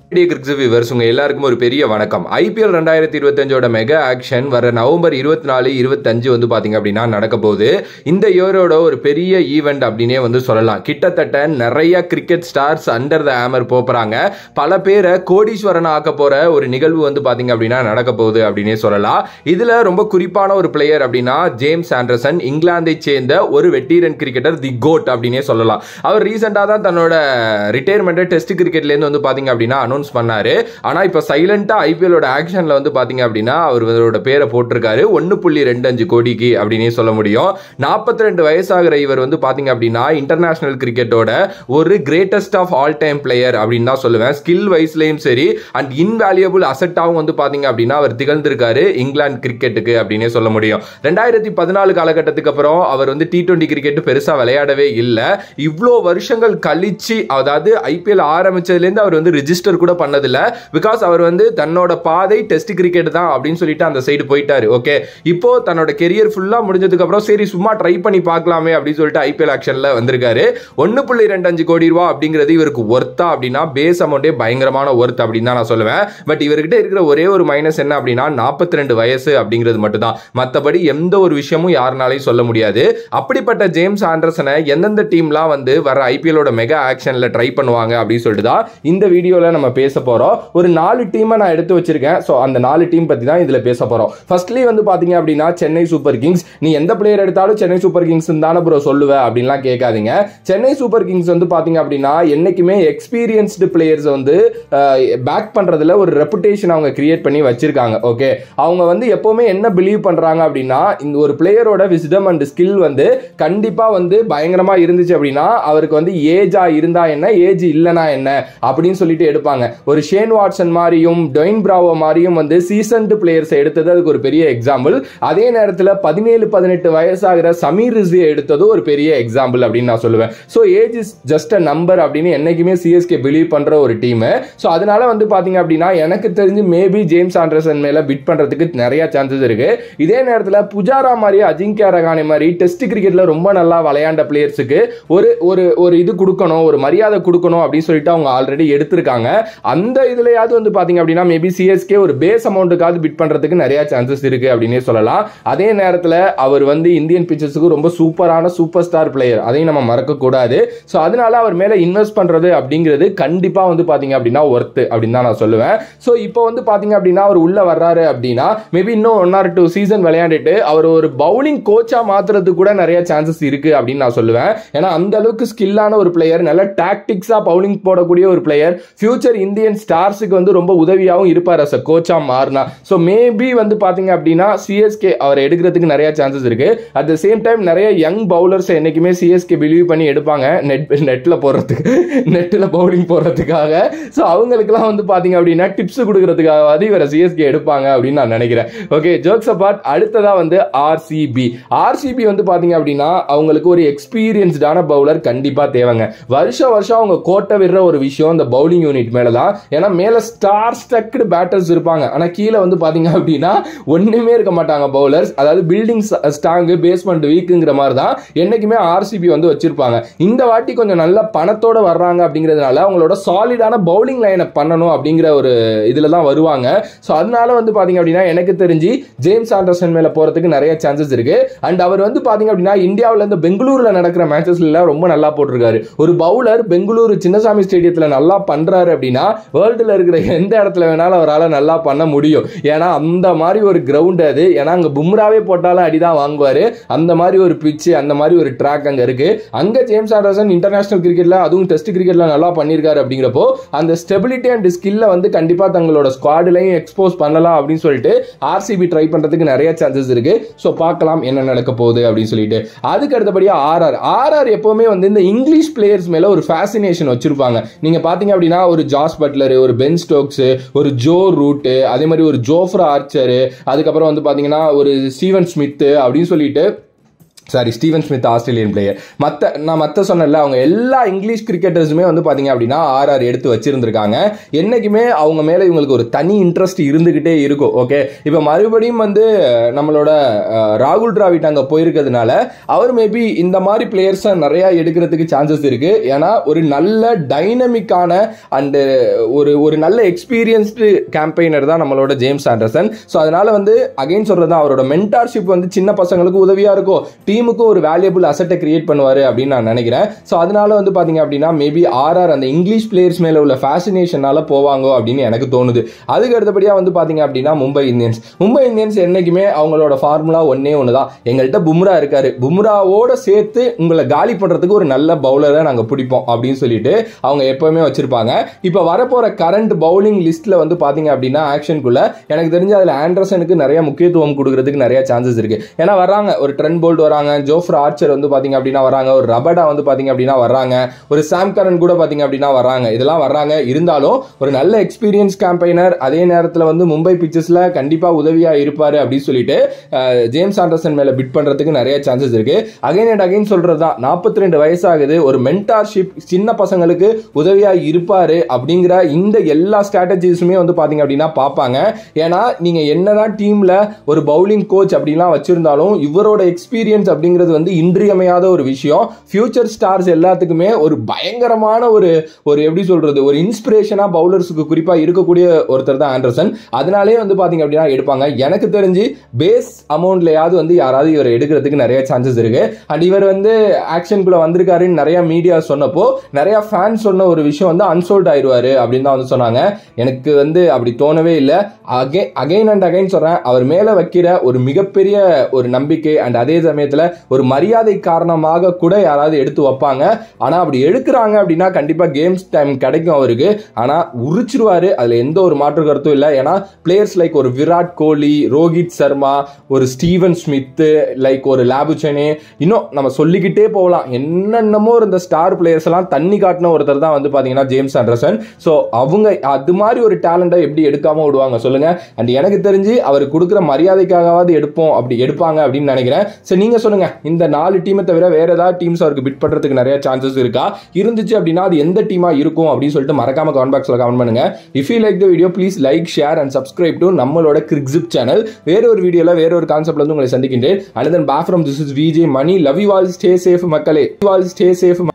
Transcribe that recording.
கிரிக்ஸ் viewers உங்க எல்லாருக்கும் ஒரு பெரிய வணக்கம் ஐபிஎல் ரெண்டாயிரத்தி இருபத்தஞ்சோட மெகா ஆக்ஷன் வர நவம்பர் இருபத்தி நாலு இருபத்தஞ்சு வந்து பாத்தீங்க அப்படின்னா நடக்க போகுது இந்த இயரோட ஒரு பெரிய ஈவெண்ட் அப்படின்னே வந்து சொல்லலாம் கிட்டத்தட்ட நிறைய cricket stars under the hammer போறாங்க பல பேரை கோடீஸ்வரன் ஆக்க போற ஒரு நிகழ்வு வந்து பாத்தீங்க அப்படின்னா நடக்க போகுது அப்படின்னே சொல்லலாம் இதுல ரொம்ப குறிப்பான ஒரு பிளேயர் அப்படின்னா ஜேம்ஸ் ஆண்டர்சன் இங்கிலாந்தை சேர்ந்த ஒரு வெட்டீரன் கிரிக்கெட்டர் தி கோட் அப்படின்னே சொல்லலாம் அவர் ரீசெண்டாக தான் தன்னோட ரிட்டையர்மெண்ட்டை டெஸ்ட் கிரிக்கெட்லேருந்து வந்து பாத்தீங்க அப்படின்னா அனௌன்ஸ் பண்ணாரு ஆனா இப்போ சைலண்டா ஐபிஎலோட ஆக்ஷன்ல வந்து பாத்தீங்க அப்படின்னா அவரோட பேரை போட்டிருக்காரு ஒன்னு புள்ளி ரெண்டு அஞ்சு கோடிக்கு அப்படின்னே சொல்ல முடியும் நாற்பத்தி ரெண்டு வயசாகிற இவர் வந்து பாத்தீங்க அப்படின்னா இன்டர்நேஷனல் கிரிக்கெட்டோட ஒரு greatest of all time player அப்படின்னு தான் சொல்லுவேன் ஸ்கில் வைஸ்லயும் சரி அண்ட் இன்வேல்யூபிள் அசட்டாவும் வந்து பாத்தீங்க அப்படின்னா அவர் திகழ்ந்திருக்காரு இங்கிலாந்து கிரிக்கெட்டுக்கு அப்படின்னே சொல்ல முடியும் ரெண்டாயிரத்தி பதினாலு காலகட்டத்துக்கு அப்புறம் அவர் வந்து டி டுவெண்ட்டி கிரிக்கெட் பெருசா விளையாடவே இல்லை இவ்வளோ வருஷங்கள் கழிச்சு அதாவது ஐபிஎல் ஆரம்பிச்சதுலேருந்து அவர் வந்து ரிஜிஸ்டர் கூட பண்ணதில்ல பிகாஸ் அவர் வந்து தன்னோட பாதை டெஸ்ட் கிரிக்கெட் தான் அப்படின்னு சொல்லிட்டு அந்த சைடு போயிட்டாரு ஓகே இப்போ தன்னோட கெரியர் ஃபுல்லா முடிஞ்சதுக்கு அப்புறம் சரி சும்மா ட்ரை பண்ணி பார்க்கலாமே அப்படின்னு சொல்லிட்டு ஐபிஎல் ஆக்ஷன்ல வந்திருக்காரு ஒன்னு புள்ளி ரெண்டு அஞ்சு கோடி ரூபா அப்படிங்கிறது இவருக்கு ஒர்த்தா அப்படின்னா பேஸ் அமௌண்டே பயங்கரமான ஒர்த் அப்படின்னு தான் நான் சொல்லுவேன் பட் இவர்கிட்ட இருக்கிற ஒரே ஒரு மைனஸ் என்ன அப்படின்னா நாற்பத்தி ரெண்டு வயசு அப்படிங்கிறது மட்டும்தான் மற்றபடி எந்த ஒரு விஷயமும் யாருனாலையும் சொல்ல முடியாது அப்படிப்பட்ட ஜேம்ஸ் ஆண்டர்சனை எந்தெந்த டீம்லாம் வந்து வர ஐபிஎலோட மெகா ஆக்ஷன்ல ட்ரை பண்ணுவாங்க அப்படின்னு சொல்லிட்டு தான் இந்த வீடியோல நம்ம பேச போறோம் ஒரு நாலு டீமை நான் எடுத்து வச்சிருக்கேன் ஸோ அந்த நாலு டீம் பத்தி தான் இதுல பேச போறோம் ஃபர்ஸ்ட்லி வந்து பாத்தீங்க அப்படின்னா சென்னை சூப்பர் கிங்ஸ் நீ எந்த பிளேயர் எடுத்தாலும் சென்னை சூப்பர் கிங்ஸ் தானே ப்ரோ சொல்லுவ அப்படின்லாம் கேட்காதீங்க சென்னை சூப்பர் கிங்ஸ் வந்து பாத்தீங்க அப்படின்னா என்னைக்குமே எக்ஸ்பீரியன்ஸ்டு பிளேயர்ஸ் வந்து பேக் பண்றதுல ஒரு ரெப்புடேஷன் அவங்க கிரியேட் பண்ணி வச்சிருக்காங்க ஓகே அவங்க வந்து எப்பவுமே என்ன பிலீவ் பண்றாங்க அப்படின்னா இந்த ஒரு பிளேயரோட விஸ்டம் அண்ட் ஸ்கில் வந்து கண்டிப்பா வந்து பயங்கரமா இருந்துச்சு அப்படின்னா அவருக்கு வந்து ஏஜா இருந்தா என்ன ஏஜ் இல்லைனா என்ன அப்படின்னு சொல்லிட்டு எடுப்பாங்க ஒரு ஷேன் வாட்சன் மாதிரியும் டொயின் பிராவோ மாதிரியும் வந்து சீசன்டு பிளேயர்ஸ் எடுத்தது அதுக்கு ஒரு பெரிய எக்ஸாம்பிள் அதே நேரத்தில் பதினேழு பதினெட்டு வயசாகிற சமீர் ரிஸ்வியை எடுத்ததும் ஒரு பெரிய எக்ஸாம்பிள் அப்படின்னு நான் சொல்லுவேன் so age is just a number அப்படின்னு என்னைக்குமே சிஎஸ்கே பிலீவ் பண்ற ஒரு டீம் ஸோ அதனால வந்து பாத்தீங்க அப்படின்னா எனக்கு தெரிஞ்சு மேபி ஜேம்ஸ் ஆண்டர்சன் மேல பிட் பண்றதுக்கு நிறைய சான்சஸ் இருக்கு இதே நேரத்தில் புஜாரா மாதிரி அஜிங்கியா ரகானி மாதிரி டெஸ்ட் கிரிக்கெட்ல ரொம்ப நல்லா விளையாண்ட பிளேயர்ஸுக்கு ஒரு ஒரு ஒரு இது கொடுக்கணும் ஒரு மரியாதை கொடுக்கணும் அப்படின்னு சொல்லிட்டு அவங்க ஆல்ரெடி எடுத்திருக்காங்க அந்த இதுலயாவது வந்து பாத்தீங்க அப்படின்னா மேபி சிஎஸ்கே ஒரு பேஸ் அமௌண்ட்டுக்காவது பிட் பண்றதுக்கு நிறைய சான்சஸ் இருக்கு அப்படின்னே சொல்லலாம் அதே நேரத்தில் அவர் வந்து இந்தியன் பிச்சர்ஸுக்கு ரொம்ப சூப்பரான சூப்பர் ஸ்டார் பிளேயர் அதையும் நம்ம மறக்க கூடாது ஸோ அதனால அவர் மேல இன்வெஸ்ட் பண்றது அப்படிங்கிறது கண்டிப்பா வந்து பாத்தீங்க அப்படின்னா ஒர்த்து அப்படின்னு தான் நான் சொல்லுவேன் ஸோ இப்போ வந்து பாத்தீங்க அப்படின்னா அவர் உள்ள வர்றாரு அப்படின்னா மேபி இன்னும் ஒன் ஆர் டூ சீசன் விளையாண்டுட்டு அவர் ஒரு பவுலிங் கோச்சா மாத்துறதுக்கு கூட நிறைய சான்சஸ் இருக்கு அப்படின்னு நான் சொல்லுவேன் ஏன்னா அந்த அளவுக்கு ஸ்கில்லான ஒரு பிளேயர் நல்ல டாக்டிக்ஸா பவுலிங் போடக்கூடிய ஒரு பிளேயர் ஃபியூச்சர் இந்தியன் ஸ்டார்ஸுக்கு வந்து ரொம்ப உதவியாகவும் இருப்பார் அஸ் அ கோச்சா மாறினா ஸோ மேபி வந்து பாத்தீங்க அப்படின்னா சிஎஸ்கே அவர் எடுக்கிறதுக்கு நிறைய சான்சஸ் இருக்கு அட் த சேம் டைம் நிறைய யங் பவுலர்ஸ் என்னைக்குமே சிஎஸ்கே பிலீவ் பண்ணி எடுப்பாங்க நெட் நெட்ல போடுறதுக்கு நெட்டில் பவுலிங் போடுறதுக்காக ஸோ அவங்களுக்குலாம் வந்து பாத்தீங்க அப்படின்னா டிப்ஸ் கொடுக்கறதுக்காக இவரை சிஎஸ்கே எடுப்பாங்க அப்படின்னு நான் நினைக்கிறேன் ஓகே ஜோக்ஸ் அபார்ட் அடுத்ததா வந்து ஆர்சிபி ஆர்சிபி வந்து பாத்தீங்க அப்படின்னா அவங்களுக்கு ஒரு எக்ஸ்பீரியன்ஸ்டான பவுலர் கண்டிப்பா தேவைங்க வருஷம் வருஷம் அவங்க கோட்டை விடுற ஒரு விஷயம் இந்த பவுலிங் யூனிட் மேல தான் ஏன்னா மேல ஸ்டார் ஸ்டக்டு பேட்டர்ஸ் இருப்பாங்க ஆனா கீழே வந்து பாத்தீங்க அப்படின்னா ஒண்ணுமே இருக்க மாட்டாங்க பவுலர்ஸ் அதாவது பில்டிங் ஸ்ட்ராங்கு பேஸ்மெண்ட் வீக்குங்கிற மாதிரி தான் என்னைக்குமே ஆர்சிபி வந்து வச்சிருப்பாங்க இந்த வாட்டி கொஞ்சம் நல்ல பணத்தோட வர்றாங்க அப்படிங்கிறதுனால அவங்களோட சாலிடான பவுலிங் லைனை பண்ணணும் அப்படிங்கிற ஒரு இதுல தான் வருவாங்க ஸோ அதனால வந்து பாத்தீங்க அப்படின்னா எனக்கு தெரிஞ்சு ஜேம்ஸ் ஆண்டர்சன் மேல போறதுக்கு நிறைய சான்சஸ் இருக்கு அண்ட் அவர் வந்து பாத்தீங்க அப்படின்னா இந்தியாவில இருந்து பெங்களூர்ல நடக்கிற மேட்சஸ்ல ரொம்ப நல்லா போட்டிருக்காரு ஒரு பவுலர் பெங்களூரு சின்னசாமி ஸ்டேடியத்துல நல்லா பண்றாரு அப்படின்னா வேர்ல்டுல இருக்கிற எந்த இடத்துல வேணாலும் அவரால் நல்லா பண்ண முடியும் ஏன்னா அந்த மாதிரி ஒரு கிரவுண்ட் அது ஏன்னா அங்க பும்ராவே போட்டாலும் அடிதான் வாங்குவாரு அந்த மாதிரி ஒரு பிச்சு அந்த மாதிரி ஒரு ட்ராக் அங்க இருக்கு அங்க ஜேம்ஸ் ஆண்டர்சன் இன்டர்நேஷனல் கிரிக்கெட்ல அதுவும் டெஸ்ட் கிரிக்கெட்ல நல்லா பண்ணியிருக்காரு அப்படிங்கிறப்போ அந்த ஸ்டெபிலிட்டி அண்ட் ஸ்கில்ல வந்து கண்டிப்பா தங்களோட ஸ்குவாட்லையும் எக்ஸ்போஸ் பண்ணலாம் அப்படின்னு சொல்லிட்டு ஆர்சிபி ட்ரை பண்றதுக்கு நிறைய சான்சஸ் இருக்கு ஸோ பார்க்கலாம் என்ன நடக்க போகுது அப்படின்னு சொல்லிட்டு அதுக்கு அடுத்தபடியா ஆர்ஆர் ஆர்ஆர் எப்பவுமே வந்து இந்த இங்கிலீஷ் பிளேயர்ஸ் மேல ஒரு ஃபேசினேஷன் வச்சிருப்பாங்க நீங்க பாத்தீங்க அப்படின்னா ஒரு ஜாஸ் பட்லர் ஒரு பென் ஸ்டோக்ஸ் ஒரு ஜோ ரூட்டு அதே மாதிரி ஒரு ஜோஃப்ரா ஆர்ச்சரு அதுக்கப்புறம் வந்து பாத்தீங்கன்னா ஒரு ஸ்டீவன் ஸ்மித் அப்படின்னு சொல்லிட்டு sorry Steven Smith Australian player மற்ற நான் மற்ற சொன்னல அவங்க எல்லா இங்கிலீஷ் கிரிக்கெட்டர்ஸுமே வந்து பார்த்தீங்க அப்படின்னா ஆர்ஆர் எடுத்து வச்சிருந்திருக்காங்க என்னைக்குமே அவங்க மேலே இவங்களுக்கு ஒரு தனி இன்ட்ரெஸ்ட் இருந்துகிட்டே இருக்கும் ஓகே இப்போ மறுபடியும் வந்து நம்மளோட அஹ், ராகுல் டிராவிட் அங்கே போயிருக்கிறதுனால அவர் மேபி இந்த மாதிரி பிளேயர்ஸை நிறையா எடுக்கிறதுக்கு சான்சஸ் இருக்கு ஏன்னா ஒரு நல்ல டைனமிக்கான அண்டு ஒரு ஒரு நல்ல எக்ஸ்பீரியன்ஸ்டு கேம்பெயினர் தான் நம்மளோட ஜேம்ஸ் ஆண்டர்சன் ஸோ அதனால வந்து அகைன் சொல்றது தான் அவரோட மென்டார்ஷிப் வந்து சின்ன பசங்களுக்கு உதவியா இருக்கும் டீமுக்கும் ஒரு வேல்யூபிள் அசட்டை கிரியேட் பண்ணுவாரு அப்படின்னு நான் நினைக்கிறேன் ஸோ அதனால வந்து பாத்தீங்க அப்படின்னா மேபி ஆர்ஆர் அந்த இங்கிலீஷ் பிளேயர்ஸ் மேல உள்ள ஃபேசினேஷனால போவாங்க அப்படின்னு எனக்கு தோணுது அதுக்கு அடுத்தபடியா வந்து பாத்தீங்க அப்படின்னா மும்பை இந்தியன்ஸ் மும்பை இந்தியன்ஸ் என்னைக்குமே அவங்களோட ஃபார்முலா ஒன்னே ஒன்று தான் எங்கள்கிட்ட பும்ரா இருக்காரு பும்ராவோட சேர்த்து உங்களை காலி பண்றதுக்கு ஒரு நல்ல பவுலரை நாங்கள் பிடிப்போம் அப்படின்னு சொல்லிட்டு அவங்க எப்பவுமே வச்சிருப்பாங்க இப்போ வரப்போற கரண்ட் பவுலிங் லிஸ்ட்ல வந்து பாத்தீங்க அப்படின்னா ஆக்ஷனுக்குள்ள எனக்கு தெரிஞ்ச அதுல ஆண்டர்சனுக்கு நிறைய முக்கியத்துவம் கொடுக்கறதுக்கு நிறைய சான்சஸ் இருக்கு ஏன்னா வராங்க ஒரு ட்ரெண்ட் போல்ட் வராங்க ஜோஃப்ரா ஆர்ச்சர் வந்து பாத்தீங்க அப்படின்னா வராங்க ஒரு ரபடா வந்து பாத்தீங்க அப்படின்னா வர்றாங்க ஒரு சாம் கரன் கூட பாத்தீங்க அப்படின்னா வர்றாங்க இதெல்லாம் வர்றாங்க இருந்தாலும் ஒரு நல்ல எக்ஸ்பீரியன்ஸ் கேம்பெயினர் அதே நேரத்தில் வந்து மும்பை பிச்சர்ஸ்ல கண்டிப்பா உதவியா இருப்பாரு அப்படின்னு சொல்லிட்டு அஹ், ஜேம்ஸ் ஆண்டர்சன் மேல பிட் பண்றதுக்கு நிறைய சான்சஸ் இருக்கு அகைன் அண்ட் அகைன் சொல்றது தான் நாற்பத்தி ரெண்டு வயசாகுது ஒரு மென்டார்ஷிப் சின்ன பசங்களுக்கு உதவியா இருப்பாரு அப்படிங்கிற இந்த எல்லா ஸ்ட்ராட்டஜிஸுமே வந்து பாத்தீங்க அப்படின்னா பார்ப்பாங்க ஏன்னா நீங்க என்னதான் டீம்ல ஒரு பவுலிங் கோச் அப்படிலாம் வச்சிருந்தாலும் இவரோட எக்ஸ்பீரியன்ஸ் அப்படிங்கிறது வந்து இன்றியமையாத ஒரு விஷயம் ஃபியூச்சர் ஸ்டார்ஸ் எல்லாத்துக்குமே ஒரு பயங்கரமான ஒரு ஒரு எப்படி சொல்றது ஒரு இன்ஸ்பிரேஷனா பவுலர்ஸுக்கு குறிப்பா இருக்கக்கூடிய ஒருத்தர் தான் ஆண்டர்சன் அதனாலே வந்து பாத்தீங்க அப்படின்னா எடுப்பாங்க எனக்கு தெரிஞ்சு பேஸ் அமௌண்ட்லயாவது வந்து யாராவது இவர் எடுக்கிறதுக்கு நிறைய சான்சஸ் இருக்கு அண்ட் இவர் வந்து ஆக்ஷனுக்குள்ள வந்திருக்காருன்னு நிறைய மீடியா சொன்னப்போ நிறைய ஃபேன்ஸ் சொன்ன ஒரு விஷயம் வந்து அன்சோல்ட் ஆயிடுவாரு அப்படின்னு தான் வந்து சொன்னாங்க எனக்கு வந்து அப்படி தோணவே இல்லை அகை அகைன் அண்ட் அகைன் சொல்றேன் அவர் மேல வைக்கிற ஒரு மிகப்பெரிய ஒரு நம்பிக்கை அண்ட் அதே சமயத்துல ஒரு மரியாதை காரணமாக கூட யாராவது எடுத்து வைப்பாங்க ஆனா அப்படி எடுக்கிறாங்க அப்படின்னா கண்டிப்பா கேம்ஸ் டைம் கிடைக்கும் அவருக்கு ஆனா உரிச்சிருவாரு அதுல எந்த ஒரு மாற்று கருத்தும் இல்லை ஏன்னா பிளேயர்ஸ் லைக் ஒரு விராட் கோலி ரோஹித் சர்மா ஒரு ஸ்டீவன் ஸ்மித் லைக் ஒரு லாபுச்சனே இன்னும் நம்ம சொல்லிக்கிட்டே போகலாம் என்னென்னமோ இந்த ஸ்டார் பிளேயர்ஸ் எல்லாம் தண்ணி காட்டின ஒருத்தர் தான் வந்து பாத்தீங்கன்னா ஜேம்ஸ் ஆண்டர்சன் ஸோ அவங்க அது மாதிரி ஒரு டேலண்டை எப்படி எடுக்காம விடுவாங்க சொல்லுங்க அண்ட் எனக்கு தெரிஞ்சு அவர் கொடுக்குற மரியாதைக்காகவாவது எடுப்போம் அப்படி எடுப்பாங்க அப்படின்னு நினைக்கிறேன் சரி நீங்க சொல்லுங்க இந்த நாலு டீமை தவிர வேற ஏதாவது டீம்ஸ் அவருக்கு பிட் பண்றதுக்கு நிறைய சான்சஸ் இருக்கா இருந்துச்சு அப்படின்னா அது எந்த டீமா இருக்கும் அப்படின்னு சொல்லிட்டு மறக்காம கமெண்ட் பாக்ஸ்ல கமெண்ட் பண்ணுங்க if you like the video please like share and subscribe to நம்மளோட கிரிக்ஸிப் சேனல் வேற ஒரு வீடியோல வேற ஒரு கான்செப்ட்ல வந்து உங்களை சந்திக்கின்றேன் and then back from this is VJ Mani love you all stay safe மக்களே யூ ஆல் ஸ்டே சேஃப்